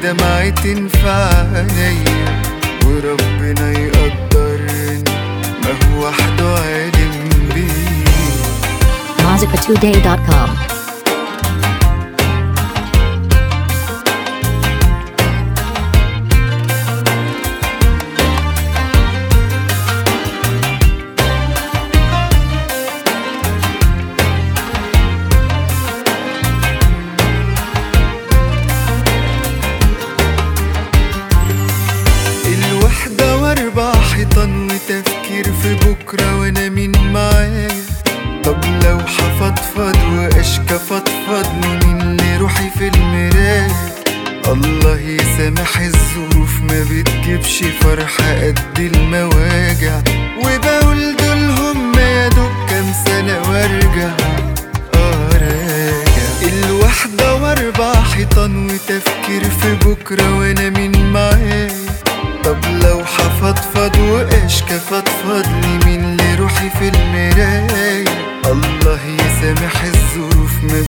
دمعة تنفع عينيا وربنا يقدرني ما هو وحده عالم بيه Mazika2day.com. الوحدة واربع حيطان وتفكير في بكرة وانا مين معايا طب لو حفضفض واشكى فضفض لمين اللي روحي في المراية الله يسامح الظروف ما بتجيبش فرحة قد المواجع وبقول دول هم يا دوب كام سنة وارجع اه راجع الوحدة واربع حيطان وتفكير في بكرة وانا مين معايا طب لو حفضفض واشكى فضفض لي مين اللي روحي في المراية الله يسامح الظروف ما